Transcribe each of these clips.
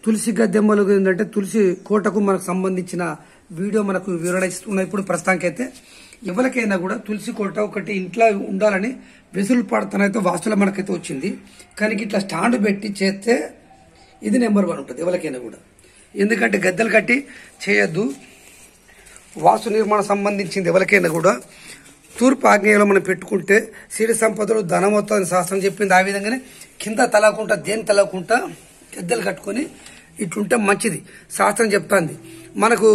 తులసి గద్దెమ్మలు ఏంటంటే తులసి కోటకు మనకు సంబంధించిన వీడియో మనకు వివరణ ఇస్తున్న ఇప్పుడు ప్రస్తుతానికైతే ఎవరికైనా కూడా తులసి కోట ఒకటి ఇంట్లో ఉండాలని వెసులు పడతానైతే వాస్తులో మనకైతే వచ్చింది కానీ ఇట్లా స్టాండ్ పెట్టి చేస్తే ఇది నెంబర్ వన్ ఉంటుంది ఎవరికైనా కూడా ఎందుకంటే గద్దెలు కట్టి చేయొద్దు వాస్తు నిర్మాణం సంబంధించింది ఎవరికైనా కూడా తూర్పు ఆగ్నేయంలో మనం పెట్టుకుంటే సిరి సంపదలు ధనం వస్తుందని శాస్త్రం చెప్పింది ఆ విధంగానే కింద తలకుంటా దేని తలకుంటా గద్దెలు కట్టుకొని ఇట్లుంటే మంచిది శాస్త్రం చెప్తాంది మనకు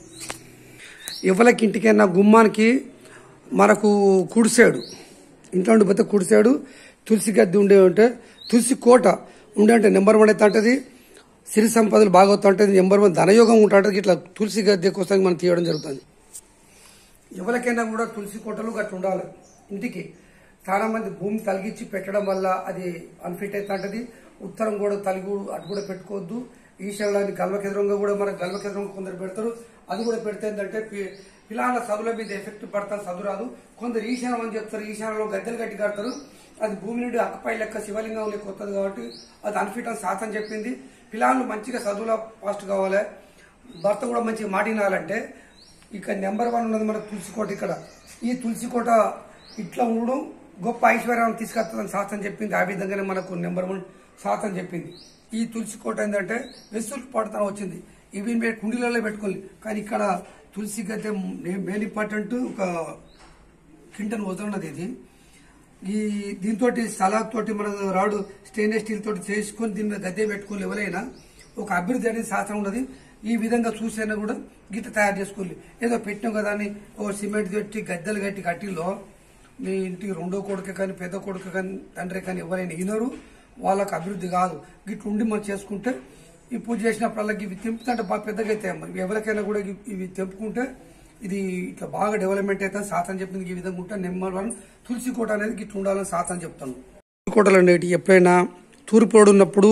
ఎవరికి ఇంటికైనా గుమ్మానికి మనకు కుడిసాడు ఇంట్లో ఉండి పోతే కుడిసాడు తులసి గద్దె ఉండే ఉంటే తులసి కోట ఉండే అంటే నెంబర్ వన్ అయితే అంటది సిరి సంపదలు బాగా వస్తుంటది నెంబర్ వన్ ధనయోగం ఉంటుంటది ఇట్లా తులసి గద్దె కోసం మనం తీయడం జరుగుతుంది ఎవరికైనా కూడా తులసి కోటలు గట్ల ఉండాలి ఇంటికి చాలా మంది భూమి తలిగించి పెట్టడం వల్ల అది అన్ఫిట్ అవుతుంటది ఉత్తరం కూడా తలిగు అటు కూడా పెట్టుకోవద్దు ఈశాన్యాన్ని గల్వకెదురంగా కూడా మన గల్వకెదురంగా కొందరు పెడతారు అది కూడా పెడితే ఏంటంటే పి- పిల్లల చదువుల మీద ఎఫెక్ట్ పడతారు చదువు రాదు కొందరు ఈశాన్యం అని చెప్తారు ఈశాన్యంలో గద్దెలు కట్టి కడతారు అది భూమి నుండి అక్కపై లెక్క శివలింగం లెక్క వస్తుంది కాబట్టి అది అన్ఫిట్ అని శాతం చెప్పింది పిల్లలు మంచిగా చదువులో ఫాస్ట్ కావాలి భర్త కూడా మంచిగా మాటినాలంటే ఇక నెంబర్ వన్ ఉన్నది మన తులసి కోట ఇక్కడ ఈ తులసి కోట ఇట్లా ఉండడం గొప్ప ఐశ్వర్యాన్ని తీసుకొస్తుందని శాస్త్రం చెప్పింది ఆ విధంగానే మనకు నెంబర్ వన్ శాస్త్రం చెప్పింది ఈ తులసి కోట ఏంటంటే వెసులు పడతాం వచ్చింది ఇవి మీరు కుండీలలో పెట్టుకోవాలి కానీ ఇక్కడ తులసి గద్దె మేల్ ఇంపార్టెంట్ ఒక కింటన్ వదలన్నది ఇది ఈ దీంతో సలాక్ తోటి మన రాడు స్టెయిన్లెస్ స్టీల్ తోటి చేసుకొని దీని మీద గద్దె పెట్టుకోవాలి ఎవరైనా ఒక అభివృద్ధి అనేది శాస్త్రం ఉన్నది ఈ విధంగా చూసైనా కూడా గిట్ట తయారు చేసుకోవాలి ఏదో పెట్టినాం కదా అని ఓ సిమెంట్ పెట్టి గద్దెలు కట్టి కట్టిలో మీ ఇంటి రెండో కొడుకు కానీ పెద్ద కొడుకు కానీ తండ్రి కానీ ఎవరైనా వినరు వాళ్ళకి అభివృద్ధి కాదు గిట్ల ఉండి మనం చేసుకుంటే ఈ పూజ చేసినప్పుడల్లా ఇవి తెంపుతుంటే బాగా పెద్దగా అవుతాయి అమ్మ ఇవి ఎవరికైనా కూడా ఇవి- ఇవి తెంపుకుంటే ఇది ఇట్లా బాగా డెవలప్మెంట్ అయితే సాతం చెప్పింది ఈ విధంగా ఉంటే నెంబర్ వన్ తులసి కోట అనేది ఇట్లా ఉండాలని సాతం చెప్తాను తులసి కోటలు అనేవి ఎప్పుడైనా తూర్పు ఉన్నప్పుడు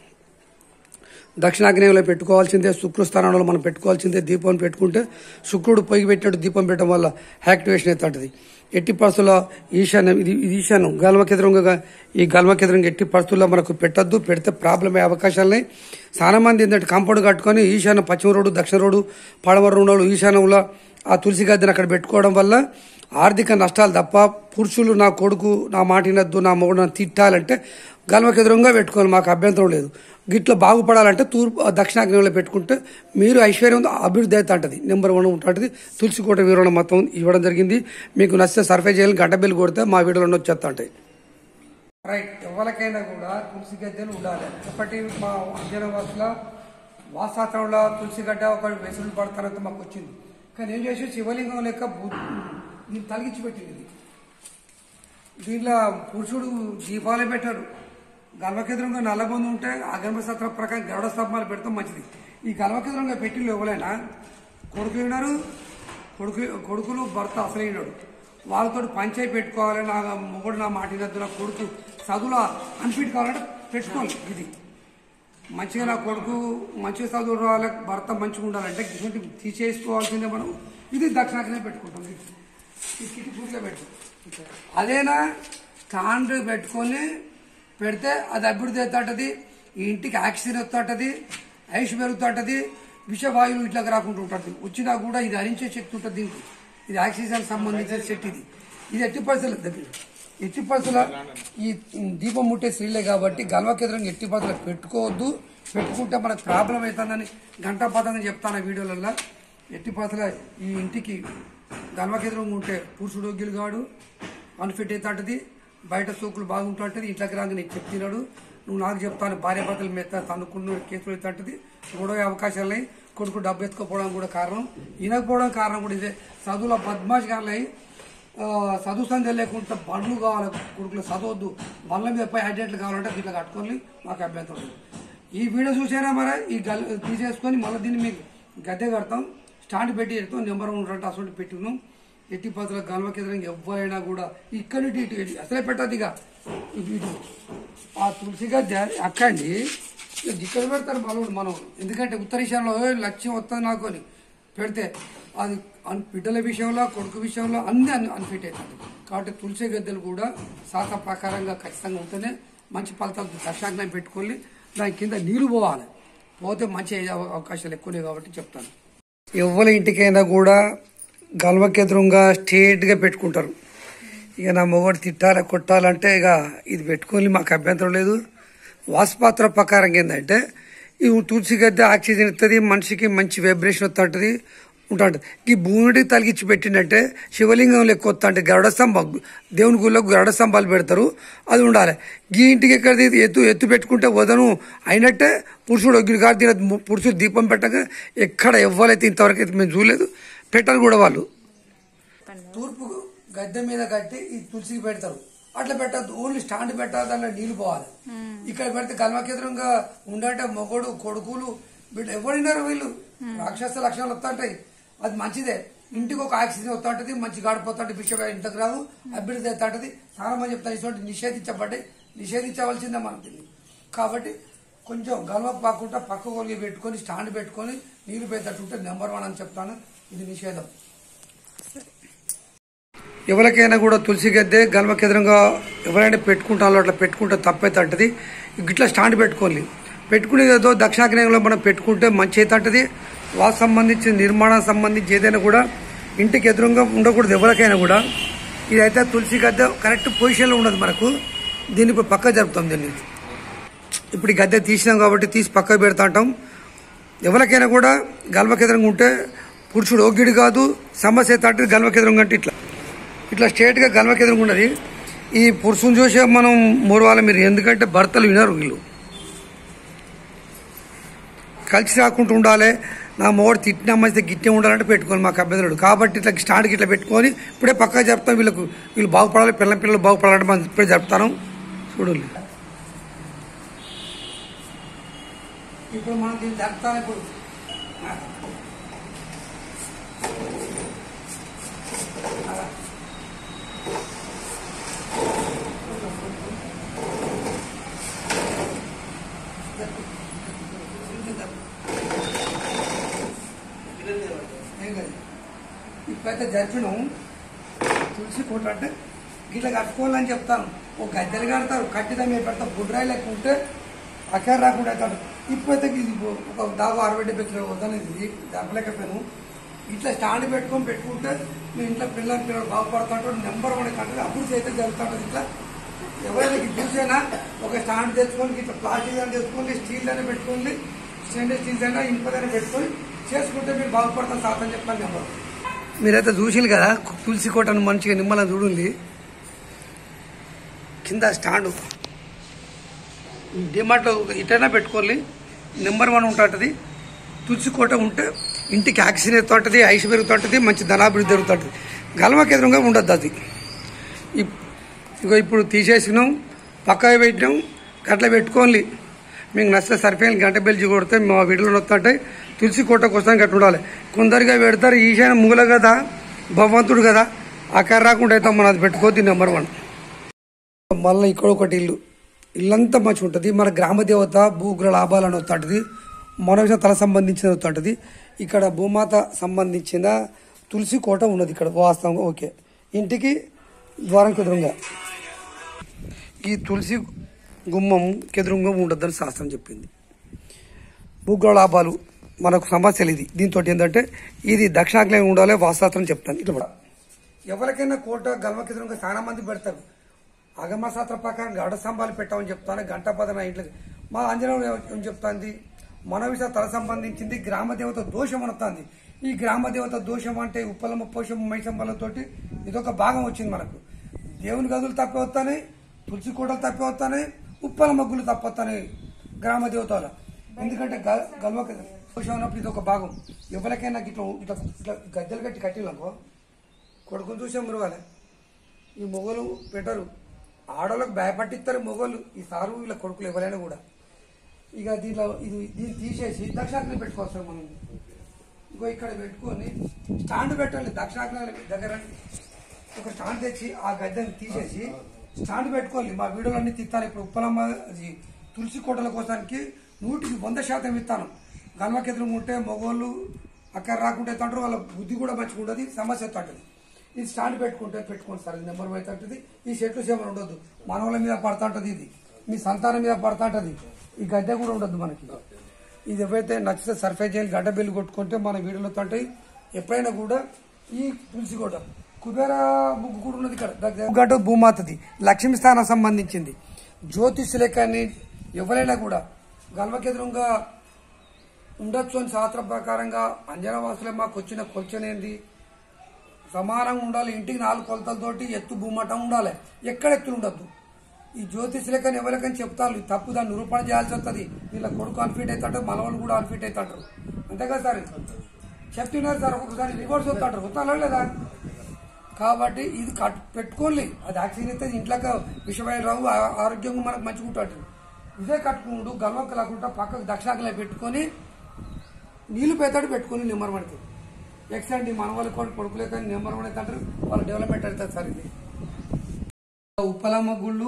దక్షిణాగ్నేయంలో పెట్టుకోవాల్సిందే శుక్రస్థానంలో మనం పెట్టుకోవాల్సిందే దీపం పెట్టుకుంటే శుక్రుడు పొయ్యి పెట్టినట్టు దీపం పెట్టడం వల్ల యాక్టివేషన్ అవుతుంటది ఎట్టి పరిస్థితుల్లో ఈశాన్యం ఇది ఇది ఈశాన్యం గల్మకెదురంగా ఈ గల్మకెదురంగా ఎట్టి పరిస్థితుల్లో మనకు పెట్టద్దు పెడితే ప్రాబ్లం అయ్యే అవకాశాలున్నాయి చాలా మంది ఏంటంటే కాంపౌండ్ కట్టుకొని ఈశాన్యం పశ్చిమ రోడ్డు దక్షిణ రోడ్డు పడమర రోడ్డు ఈశాన్యంలో ఆ తులసి గద్దెని అక్కడ పెట్టుకోవడం వల్ల ఆర్థిక నష్టాలు తప్ప పురుషులు నా కొడుకు నా మాట వినద్దు నా మొగుడు నన్ను తిట్టాలంటే గల్మకెదురంగా పెట్టుకోవాలి మాకు అభ్యంతరం లేదు గిట్ల బాగుపడాలంటే తూర్పు దక్షిణాగ్నేయంలో పెట్టుకుంటే మీరు ఐశ్వర్యం అభివృద్ధి అయితే ఉంటుంది నెంబర్ వన్ ఉంటుంది తులసికోట వివరణ మొత్తం ఇవ్వడం జరిగింది మీకు నచ్చితే సర్ఫే చేయాలి గంట బిల్లు కొడితే మా వీడియోలో వచ్చేస్తా ఉంటాయి రైట్ ఎవరికైనా కూడా తులసి గద్దెలు ఉండాలి ఒకటి మా అధ్యయన వాసుల వాసాత్రంలో తులసి గడ్డ ఒక వెసులు పడతానంత మాకు వచ్చింది కానీ ఏం చేసి శివలింగం లెక్క బు- దీన్ని తలిగించి పెట్టింది ఇది. దీంట్లో పురుషుడు దీపాలే పెట్టాడు గర్భకేంద్రంగా నల్లబొందు ఉంటే ఆ గర్భశాస్త్ర ప్రకారం గరుడ స్తంభాలు పెడతాం మంచిది ఈ గర్భకేంద్రంగా పెట్టిన ఎవరైనా కొడుకు ఉన్నారు కొడుకు కొడుకులు భర్త అసలు అయినాడు వాళ్ళతో పంచాయి పెట్టుకోవాలి నా మొగుడు నా మాట వినద్దు నా కొడుకు చదువులో అన్ఫిట్ కావాలంటే పెట్టుకోవాలి ఇది మంచిగా నా కొడుకు మంచిగా చదువు రావాలి భర్త మంచిగా ఉండాలంటే ఇటువంటి తీసేసుకోవాల్సిందే మనం ఇది దక్షిణాగ్నే పెట్టుకుంటాం ఇది ఈ కిటి పూర్తిగా పెట్టు అదేనా స్టాండ్ పెట్టుకొని పెడితే అది అభివృద్ధి అవుతుంటది ఈ ఇంటికి ఆక్సిజన్ వస్తుంటది ఐష్ పెరుగుతుంటది విషవాయువు ఇట్లా రాకుండా ఉంటుంది వచ్చినా కూడా ఇది హరించే శక్తి ఉంటుంది దీనికి ఇది ఆక్సిజన్ సంబంధించిన శక్తి ఇది ఇది ఎట్టి పరిస్థితులు దగ్గర ఎట్టి పరిస్థితుల ఈ దీపం ముట్టే స్త్రీలే కాబట్టి గల్వకేంద్రం ఎట్టి పరిస్థితులు పెట్టుకోవద్దు పెట్టుకుంటే మనకు ప్రాబ్లం అవుతుందని గంటాపదంగా చెప్తాను ఆ వీడియోలలో ఎట్టి పరిస్థితుల ఈ ఇంటికి గల్వకేంద్రం ఉంటే పురుషుడు గిలుగాడు అన్ఫిట్ అవుతుంటది బయట సోకులు బాగుంటుంటది ఇంట్లోకి రాగా నీకు చెప్తున్నాడు నువ్వు నాకు చెప్తాను భార్య భర్తల మీద తనుకున్న కేసులు అవుతుంటది గొడవ అవకాశాలు ఉన్నాయి కొడుకు డబ్బు ఎత్తుకోపోవడం కూడా కారణం వినకపోవడం కారణం కూడా ఇదే చదువులో బద్మాష్ కారణం ఆ, చదువు సంధ్య లేకుండా బండ్లు కావాలి కొడుకులు చదవద్దు బండ్ల మీద పై హైడ్రేట్లు కావాలంటే ఇట్లా కట్టుకొని మాకు అభ్యంతరం లేదు. ఈ వీడియో చూసారా మరి ఈ గల్ తీసేసుకొని మళ్ళీ దీన్ని మీకు గద్దె కడతాం స్టాండ్ పెట్టి ఎడతాం నెంబర్ వన్ ఉన్నట్టు అసలు పెట్టినాం ఎట్టి పదుల గల్వకి ఎదురంగా ఎవరైనా కూడా ఇక్కడి నుండి ఇటు ఇటు అసలే పెట్టద్దు ఇక ఇటు ఇటు ఆ తులసి గద్దె అక్కండి ఇక ఇక్కడ పెడతారు మనోడు మనం ఎందుకంటే ఉత్తరీశాలలో లక్ష్యం వస్తుంది నాకు అని పెడితే అది అన్- బిడ్డల విషయంలో కొడుకు విషయంలో అన్ని అన్ అన్ఫిట్ అవుతుంది కాబట్టి తులసి గద్దెలు కూడా శాస్త్ర ప్రకారంగా ఖచ్చితంగా ఉంటేనే మంచి ఫలితాలు దశాగ్నం పెట్టుకొని దాని కింద నీళ్లు పోవాలి పోతే మంచి అయ్యే అవ- అవకాశాలు ఎక్కువనే కాబట్టి చెప్తాను ఎవరి ఇంటికైనా కూడా గల్వకెదురుగా స్ట్రేట్ గా పెట్టుకుంటారు ఇక నా మొగడు తిట్టాలి కొట్టాలంటే ఇక ఇది పెట్టుకొని మాకు అభ్యంతరం లేదు వాసుపాత్ర ప్రకారం ఏంటంటే ఈ తులసి గద్దె ఆక్సిజన్ ఇస్తుంది మనిషికి మంచి వైబ్రేషన్ వస్తుంటది ఉంటుంది ఈ భూమికి తలిగించి పెట్టిందంటే శివలింగం లెక్క వస్తుంటే గరుడ స్తంభం దేవుని గుళ్ళకు గరుడ స్తంభాలు పెడతారు అది ఉండాలి ఈ ఇంటికి ఎక్కడ ఎత్తు ఎత్తు పెట్టుకుంటే వదను అయినట్టే పురుషుడు ఒగ్గిడి కాదు దీని పురుషుడు దీపం పెట్టక ఎక్కడ ఎవ్వరైతే ఇంతవరకు అయితే మేము చూడలేదు పెట్టారు కూడా వాళ్ళు తూర్పు గద్దె మీద కట్టి ఈ తులసికి పెడతారు అట్లా పెట్టద్దు ఓన్లీ స్టాండ్ పెట్టాలి దాంట్లో నీళ్లు పోవాలి ఇక్కడ పెడితే కల్మకేంద్రంగా ఉండంటే మొగడు కొడుకులు వీళ్ళు ఎవరినారు వీళ్ళు రాక్షస లక్షణాలు వస్తుంటాయి అది మంచిదే ఇంటికి ఒక ఆక్సిజన్ వస్తుంటది మంచి గాడిపోతుంటే విషయం ఇంటికి రావు అభివృద్ధి అవుతుంటది చాలా మంది చెప్తారు ఇటువంటి నిషేధించబడ్డాయి నిషేధించవలసిందే మనకి ఇది. కాబట్టి కొంచెం గల్వ పాకుండా పక్క కొలిగి పెట్టుకొని స్టాండ్ పెట్టుకొని నీళ్లు పెట్టేటట్టుంటే నెంబర్ వన్ అని చెప్తాను ఇది నిషేధం ఎవరికైనా కూడా తులసి గద్దె గల్మకి ఎదురుగా ఎవరైనా పెట్టుకుంటారో అట్లా పెట్టుకుంటే తప్పైతే అంటది ఇట్లా స్టాండ్ పెట్టుకోవాలి పెట్టుకునేది ఏదో దక్షిణాగ్నేయంలో మనం పెట్టుకుంటే మంచి అయితే అంటది వాకు సంబంధించి నిర్మాణం సంబంధించి ఏదైనా కూడా ఇంటికి ఎదురుగా ఉండకూడదు ఎవరికైనా కూడా ఇదైతే తులసి గద్దె కరెక్ట్ పొజిషన్లో ఉండదు మనకు దీన్ని ఇప్పుడు పక్క జరుపుతాం దీన్ని ఇప్పుడు ఈ గద్దె తీసినాం కాబట్టి తీసి పక్క పెడతా ఉంటాం ఎవరికైనా కూడా గల్వకెదరంగా ఉంటే పురుషుడు ఓగిడి కాదు సమస్య అయితే అంటే గల్వకెదరంగా అంటే ఇట్లా ఇట్లా స్ట్రేట్ గా గల్వకెదరంగా ఉన్నది ఈ పురుషుని చూసే మనం మూరవాళ్ళ మీరు ఎందుకంటే భర్తలు వినరు వీళ్ళు కలిసి రాకుండా ఉండాలి నా మోడు తిట్టినా మంచిది గిట్టే ఉండాలంటే పెట్టుకోవాలి మాకు అభ్యర్థుడు కాబట్టి ఇట్లా స్టాండ్కి ఇట్లా పెట్టుకొని ఇప్పుడే పక్కా చెప్తాం వీళ్ళకు వీళ్ళు బాగుపడాలి పిల్లల పిల్లలు బాగుపడాలంటే మనం ఇప్పుడే చెప్తాను చూడండి ఇప్పుడు మనం దీన్ని జరుపుతాం ఇప్పుడు ఏం కాదు. ఇప్పుడైతే జరిపినాం తులసి కోట అంటే గిట్ల కట్టుకోవాలని చెప్తాను ఒక గద్దెలు కడతారు కట్టిదా మీరు పెడతాం బుడ్రాయి లెక్క ఉంటే అక్కడ రాకుండా అవుతాడు ఇప్పుడైతే ఇది ఒక దాగు అరవై డెబ్బై కిలో వద్దని ఇది జరపలేకపోయాను ఇట్లా స్టాండ్ పెట్టుకొని పెట్టుకుంటే మీ ఇంట్లో పిల్లల పిల్లలు బాగుపడుతుంటారు నెంబర్ వన్ కంటే అభివృద్ధి అయితే జరుగుతుంటుంది ఇట్లా ఎవరైనా ఇది చూసైనా ఒక స్టాండ్ తెచ్చుకొని ఇట్లా ప్లాస్టిక్ అని తెచ్చుకోండి స్టీల్ అయినా పెట్టుకోండి స్టెయిన్లెస్ స్టీల్స్ అయినా ఇనుపదైనా పెట్టుకొని చేసుకుంటే మీరు బాగుపడతారు సార్ అని చెప్పాను నెంబర్ మీరైతే చూసిరు కదా తులసి కోటను మంచిగా నిమ్మలం చూడండి కింద స్టాండ్ డిమార్ట్లో ఇటైనా పెట్టుకోవాలి నెంబర్ వన్ ఉంటుంటుంది తులసి కోట ఉంటే ఇంటికి ఆక్సిజన్ ఎత్తుంటుంది ఐస్ పెరుగుతుంటుంది మంచి ధనాభివృద్ధి జరుగుతుంటుంది గలమకి ఎదురుగా ఉండద్దు అది ఇప్- ఇగో ఇప్పుడు తీసేసినాం పక్కగా పెట్టినాం గట్ల పెట్టుకోవాలి మీకు నచ్చితే సరిపోయిన గంట బెల్చి కొడితే మా వీడియోలో వస్తుంటాయి తులసి కోట కోసం గట్ట ఉండాలి కొందరిగా పెడతారు ఈశాన్య మూల కదా భగవంతుడు కదా అక్కడ రాకుండా అయితే మనం అది పెట్టుకోవద్దు నెంబర్ వన్ మళ్ళీ ఇక్కడ ఒకటి ఇల్లు ఇల్లంతా మంచిగా ఉంటుంది మన గ్రామ దేవత భూగ్ర లాభాలని వస్తుంటది మన విషయం తల సంబంధించిన వస్తుంటది ఇక్కడ భూమాత సంబంధించిన తులసి కోట ఉన్నది ఇక్కడ వాస్తవంగా ఓకే ఇంటికి ద్వారం ఎదురుగా ఈ తులసి గుమ్మం ఎదురుగా ఉండొద్దని శాస్త్రం చెప్పింది భూగ్ర లాభాలు మనకు సమస్యలు ఇది దీంతో ఏంటంటే ఇది దక్షిణాగ్నేయం ఉండాలి వాస్తాత్రం చెప్తాను ఇట్లా కూడా ఎవరికైనా కోట గల్వకెదురుగా చాలా మంది పెడతారు అగమశాస్త్ర ప్రకారం గడ స్తంభాలు పెట్టామని చెప్తాను గంట పదన ఇంట్లో మా ఆంజనేయుడు ఏం చెప్తాంది మన విషయ తల సంబంధించింది గ్రామ దేవత దోషం అనుతుంది ఈ గ్రామ దేవత దోషం అంటే ఉప్పలమ్మ పోషం మైసంబలతోటి ఇదొక భాగం వచ్చింది మనకు దేవుని గదులు తప్పి వస్తాయి తులసి కోటలు తప్పి వస్తాయి ఉప్పల మగ్గులు తప్పొస్తాయి గ్రామ దేవతల ఎందుకంటే గ- గల్వక దోషం ఉన్నప్పుడు ఇది ఒక భాగం ఎవరికైనా ఇట్లా ఇట్లా ఇట్లా గద్దెలు కట్టి కట్టిలనుకో కొడుకుని చూసే మురగాలి ఈ మొగలు పెట్టరు ఆడవాళ్ళకి భయపట్టిస్తారు మొగలు ఈ సారు వీళ్ళ కొడుకులు ఎవరైనా కూడా ఇక దీంట్లో ఇది దీన్ని తీసేసి దక్షిణాగ్ని పెట్టుకోవచ్చు మనం ఇంకో ఇక్కడ పెట్టుకొని స్టాండ్ పెట్టాలి దక్షిణాగ్ని దగ్గర ఒక స్టాండ్ తెచ్చి ఆ గద్దెని తీసేసి స్టాండ్ పెట్టుకోవాలి మా వీడియోలన్నీ తిత్తాను ఇప్పుడు ఉప్పలమ్మ అది తులసి కోటల కోసానికి నూటికి వంద శాతం ఇస్తాను గల్వకెదురు ఉంటే మగవాళ్ళు అక్కడ రాకుంటే ఎత్తుంటారు వాళ్ళ బుద్ధి కూడా మంచిగా ఉంటుంది సమస్య ఎత్తుంటది ఇది స్టాండ్ పెట్టుకుంటే పెట్టుకోండి సార్ ఇది నెంబర్ అయితే ఉంటుంది ఈ చెట్లు సేమలు ఉండొద్దు మనవల మీద పడతా ఉంటది ఇది మీ సంతానం మీద పడతా ఉంటది ఈ గద్దె కూడా ఉండొద్దు మనకి ఇది ఎవరైతే నచ్చితే సర్ఫేస్ చేయాలి గడ్డ బిల్లు కొట్టుకుంటే మన వీడియోలో తంటాయి ఎప్పుడైనా కూడా ఈ తులసి కూడా కుబేర ముగ్గు కూడా ఉన్నది ఇక్కడ దగ్గర గడ్డ భూమాతది లక్ష్మీ స్థానం సంబంధించింది జ్యోతిష్యులే కానీ ఎవరైనా కూడా గల్వకెదురుగా ఉండొచ్చు అని శాస్త్ర ప్రకారంగా అంజనవాసులే మాకు వచ్చిన కొల్చనేంది సమానంగా ఉండాలి ఇంటికి నాలుగు కొలతలతోటి ఎత్తు భూమటం ఉండాలి ఎక్కడ ఎత్తులు ఉండద్దు ఈ జ్యోతిష్యులకని ఎవరికని చెప్తారు ఇది తప్పు దాన్ని నిరూపణ చేయాల్సి వస్తుంది వీళ్ళ కొడుకు అన్ఫిట్ అవుతాడు మనవాళ్ళు కూడా అన్ఫిట్ అవుతాడు అంతే కదా సార్ చెప్తున్నారు సార్ ఒక్కొక్కసారి రివర్స్ వస్తాడు వస్తారా లేదా కాబట్టి ఇది కట్ పెట్టుకోలే అది యాక్సిడెంట్ అయితే ఇంట్లోకి విషమైన రావు ఆ- ఆరోగ్యంగా మనకు మంచిగా ఉంటుంది ఇదే కట్టుకుంటూ గల్వకు లేకుండా పక్కకు దక్షిణాకలే పెట్టుకొని నీళ్లు పేతాడు పెట్టుకొని నెంబర్ పడుతుంది ఎక్సలెంట్ మన వాళ్ళు కూడా కొడుకులే కానీ నెంబర్ వన్ అయితే అంటారు వాళ్ళ డెవలప్మెంట్ అవుతుంది సార్ ఇది ఉప్పలమ్మ గుళ్ళు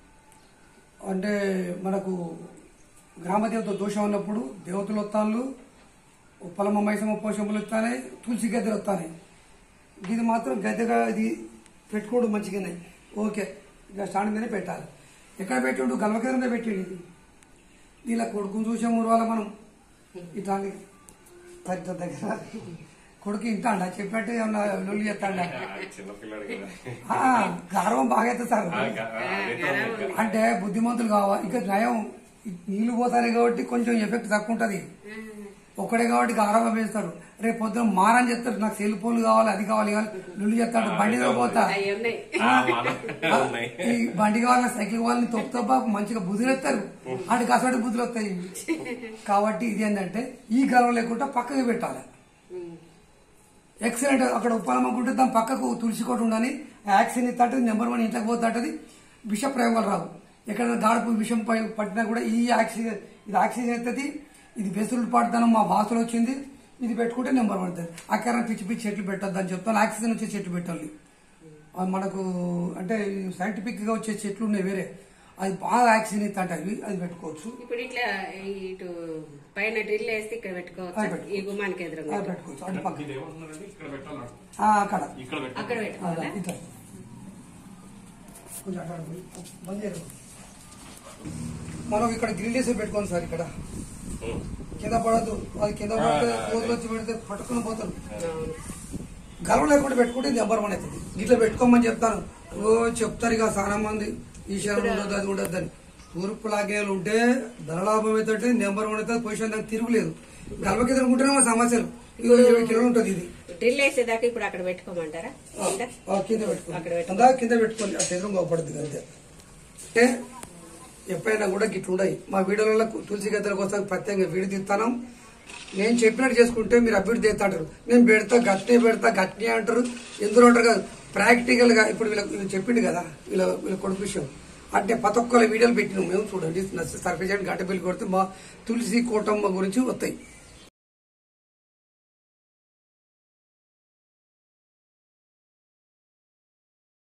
అంటే మనకు గ్రామదేవత దోషం ఉన్నప్పుడు దేవతలు వస్తాను ఉప్పలమ్మ మైసమ్మ పోషములు వస్తానే తులసి గద్దెలు వస్తాయి ఇది మాత్రం గద్దెగా ఇది పెట్టుకోవడం మంచిగానే ఓకే ఇక స్టాండ్ మీదనే పెట్టాలి ఎక్కడ పెట్టిండు గల్వ కింద పెట్టిండు ఇది ఇలా కొడుకుని చూసే ఊరు వాళ్ళ మనం ఇట్లా పెద్ద దగ్గర కొడుకు ఇంటాడా చెప్పినట్టు ఏమన్నా లొల్లి చేస్తాడా చిన్నపిల్లడు కదా ఆ, గర్వం బాగా అవుతుంది సార్ అంటే బుద్ధిమంతులు కావాలి ఇంకా నయం నీళ్లు పోతాయి కాబట్టి కొంచెం ఎఫెక్ట్ తక్కువ ఉంటది ఒక్కడే కాబట్టి గారవం వేస్తాడు రేపు పొద్దున మారని చెప్తాడు నాకు సెల్ ఫోన్ కావాలి అది కావాలి ఇది కావాలి లుల్లి చెప్తాడు బండి మీద పోతా అవి ఉన్నాయి ఆ, ఆ, ఉన్నాయి. ఈ బండి కావాలి సైకిల్ కావాలని తొప్పు తప్ప మంచిగా బుద్ధులు ఎత్తారు ఆడికి అసలు బుద్ధులు వస్తాయి కాబట్టి ఇది ఏంటంటే ఈ గర్వం లేకుండా పక్కకి పెట్టాలి ఎక్సలెంట్ అక్కడ ఉప్పాలమ్మకుంటే దాని పక్కకు తులసి కోట ఉండని యాక్సిన్ ఇస్తాంటది నెంబర్ వన్ ఇంట్లోకి పోతాంటది విష ప్రయోగాలు రావు ఎక్కడ గాడుపు విషం పై- పట్టినా కూడా ఈ ఆక్సిజన్ ఇది ఆక్సిజన్ అవుతుంది ఇది బెసులు పడతాను మా వాసులు వచ్చింది ఇది పెట్టుకుంటే నెంబర్ వన్ అవుతుంది అక్కడ పిచ్చి పిచ్చి చెట్లు పెట్టద్దు అని చెప్తాను ఆక్సిజన్ వచ్చే చెట్లు పెట్టాలి అది మనకు అంటే సైంటిఫిక్ గా వచ్చే చెట్లు ఉన్నాయి వేరే అది బాగా ఆక్సిజన్ ఇస్తాంట అవి అది పెట్టుకోవచ్చు ఇప్పుడు ఇట్లా ఇటు పైన డ్రిల్ వేస్తే ఇక్కడ అది పెట్టుకోవచ్చు పెట్టుకో. ఈ గుమ్మానికి ఎదురుగా అది పెట్టుకోవచ్చు అటు పక్క ఇది ఏమంటున్నారంటే ఇక్కడ పెట్టాలి ఆ, అక్కడ ఇక్కడ పెట్టాలి అక్కడ అలా, పెట్టుకోవాలా ఇట్లా కొంచెం అటు అటు పోయి. బంద్ చేయరు మనం ఇక్కడ గ్రిల్ వేసి పెట్టుకోండి సార్ ఇక్కడ కింద పడద్దు అది కింద పడితే కోతులు వచ్చి పెడితే పట్టుకుని పోతారు గర్వం లేకుండా పెట్టుకుంటే నెంబర్ వన్ అవుతుంది ఇట్లా పెట్టుకోమని చెప్తాను ఓ చెప్తారు ఇక చాలా మంది ఈశాన్యం ఉండదు అది ఉండదు అని తూర్పు లాగేలు ఉంటే ధనలాభం అయితే నెంబర్ వన్ అవుతుంది పొజిషన్ దానికి తిరుగులేదు గర్భకి తిరుగుంటేనే మా సమస్యలు ఇరవై ఇరవై కిలోలు ఉంటుంది ఇది డ్రిల్ వేసేదాకా ఇప్పుడు అక్కడ పెట్టుకోమంటారా కింద? ఆ, కింద పెట్టుకోండి అక్కడ పెట్టుకో. అందా కింద పెట్టుకోండి అటు ఎదురు గోపడుతుంది అంతే అంటే ఎప్పుడైనా కూడా గిట్లు ఉండయి మా వీడియోలలో తులసి గద్దల కోసం ప్రత్యేకంగా వీడియో తీస్తాను నేను చెప్పినట్టు చేసుకుంటే మీరు అభివృద్ధి చేస్తాంటారు నేను పెడతా గట్టినే పెడతా గట్టినే అంటారు ఎందులో అంటారు కాదు ప్రాక్టికల్ గా ఇప్పుడు వీళ్ళ వీళ్ళు చెప్పిండు కదా వీళ్ళ వీళ్ళ కొడుకు విషయం అంటే ప్రతి ఒక్కళ్ళ వీడియోలు పెట్టినాం మేము చూడండి సర్ఫేస్ గడ్డ బిల్లు కొడితే మా తులసి కోటమ్మ గురించి వస్తాయి